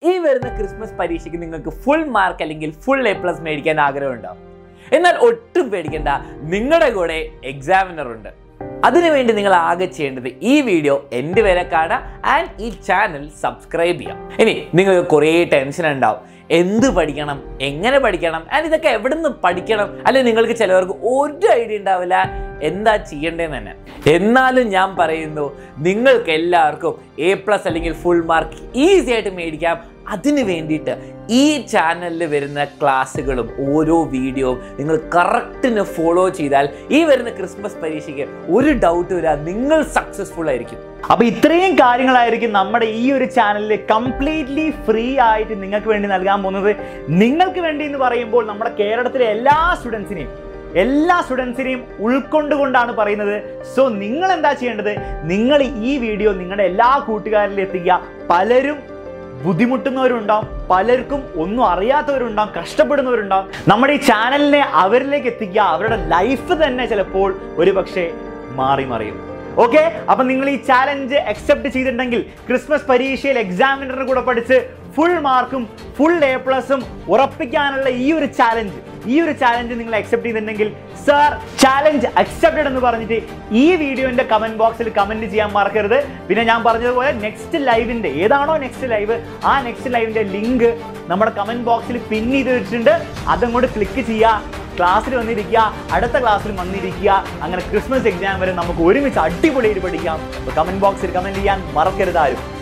ഈ വരുന്ന ക്രിസ്മസ് പരീക്ഷയ്ക്ക് നിങ്ങൾക്ക് ഫുൾ മാർക്ക് അല്ലെങ്കിൽ ഫുൾ എ പ്ലസ് മേടിക്കാൻ ആഗ്രഹമുണ്ടാവും എന്നാൽ ഒട്ടും പേടിക്കേണ്ട നിങ്ങളുടെ കൂടെ എക്സാമിനർ ഉണ്ട് അതിനുവേണ്ടി നിങ്ങൾ ആകെ ചെയ്യേണ്ടത് ഈ വീഡിയോ എൻ്റെ വരെ കാണുക ആൻഡ് ഈ ചാനൽ സബ്സ്ക്രൈബ് ചെയ്യാം ഇനി നിങ്ങൾക്ക് കുറേ ടെൻഷൻ ഉണ്ടാവും എന്ത് പഠിക്കണം എങ്ങനെ പഠിക്കണം ആൻഡ് ഇതൊക്കെ എവിടെ നിന്ന് പഠിക്കണം അല്ലെ നിങ്ങൾക്ക് ചിലവർക്ക് ഒരു ഐഡിയ ഉണ്ടാവില്ല എന്താ ചെയ്യേണ്ടതെന്ന് തന്നെ എന്നാലും ഞാൻ പറയുന്നു നിങ്ങൾക്ക് എല്ലാവർക്കും എ പ്ലസ് അല്ലെങ്കിൽ ഫുൾ മാർക്ക് ഈസി ആയിട്ട് മേടിക്കാം അതിന് വേണ്ടിയിട്ട് ഈ ചാനലിൽ വരുന്ന ക്ലാസ്സുകളും ഓരോ വീഡിയോയും നിങ്ങൾ കറക്റ്റിന് ഫോളോ ചെയ്താൽ ഈ വരുന്ന ക്രിസ്മസ് പരീക്ഷയ്ക്ക് ഒരു ഡൗട്ട് വരാ നിങ്ങൾ സക്സസ്ഫുൾ ആയിരിക്കും അപ്പൊ ഇത്രയും കാര്യങ്ങളായിരിക്കും നമ്മുടെ ഈ ഒരു ചാനലിൽ കംപ്ലീറ്റ്ലി ഫ്രീ ആയിട്ട് നിങ്ങൾക്ക് വേണ്ടി നൽകാൻ പോകുന്നത് നിങ്ങൾക്ക് വേണ്ടി എന്ന് പറയുമ്പോൾ നമ്മുടെ കേരളത്തിലെ എല്ലാ സ്റ്റുഡൻസിനെയും എല്ലാ സ്റ്റുഡൻസിനെയും ഉൾക്കൊണ്ടുകൊണ്ടാണ് പറയുന്നത് സോ നിങ്ങൾ എന്താ ചെയ്യേണ്ടത് നിങ്ങൾ ഈ വീഡിയോ നിങ്ങളുടെ എല്ലാ കൂട്ടുകാരിലും എത്തിക്കുക പലരും ബുദ്ധിമുട്ടുന്നവരുണ്ടാവും പലർക്കും ഒന്നും അറിയാത്തവരുണ്ടാവും കഷ്ടപ്പെടുന്നവരുണ്ടാവും നമ്മുടെ ഈ ചാനലിനെ അവരിലേക്ക് എത്തിക്കുക അവരുടെ ലൈഫ് തന്നെ ചിലപ്പോൾ ഒരു പക്ഷേ മാറി മറിയും ഓക്കെ അപ്പൊ നിങ്ങൾ ഈ ചാലഞ്ച് അക്സെപ്റ്റ് ചെയ്തിട്ടുണ്ടെങ്കിൽ ക്രിസ്മസ് പരീക്ഷയിൽ എക്സാമിനറിന് കൂടെ പഠിച്ച് ഫുൾ മാർക്കും ഫുൾ എ പ്ലസും ഉറപ്പിക്കാനുള്ള ഈ ഒരു ചാലഞ്ച് ഈ ഒരു ചാലഞ്ച് നിങ്ങൾ അക്സെപ്റ്റ് ചെയ്തിട്ടുണ്ടെങ്കിൽ സർ ചാലഞ്ച് അക്സെപ്റ്റഡ് എന്ന് പറഞ്ഞിട്ട് ഈ വീഡിയോന്റെ കമന്റ് ബോക്സിൽ കമന്റ് ചെയ്യാൻ മറക്കരുത് പിന്നെ ഞാൻ പറഞ്ഞതുപോലെ നെക്സ്റ്റ് ലൈവിന്റെ ഏതാണോ നെക്സ്റ്റ് ലൈവ് ആ നെക്സ്റ്റ് ലൈവിന്റെ ലിങ്ക് നമ്മുടെ കമന്റ് ബോക്സിൽ പിൻ ചെയ്ത് വെച്ചിട്ടുണ്ട് അതങ്ങോട്ട് ക്ലിക്ക് ചെയ്യുക ക്ലാസ്സിൽ വന്നിരിക്കുക അടുത്ത ക്ലാസ്സിൽ വന്നിരിക്കുക അങ്ങനെ ക്രിസ്മസ് എക്സാം വരെ നമുക്ക് ഒരുമിച്ച് അടിപൊളിയായിട്ട് പഠിക്കാം കമന്റ് ബോക്സിൽ കമന്റ് ചെയ്യാൻ മറക്കരുത് ആരും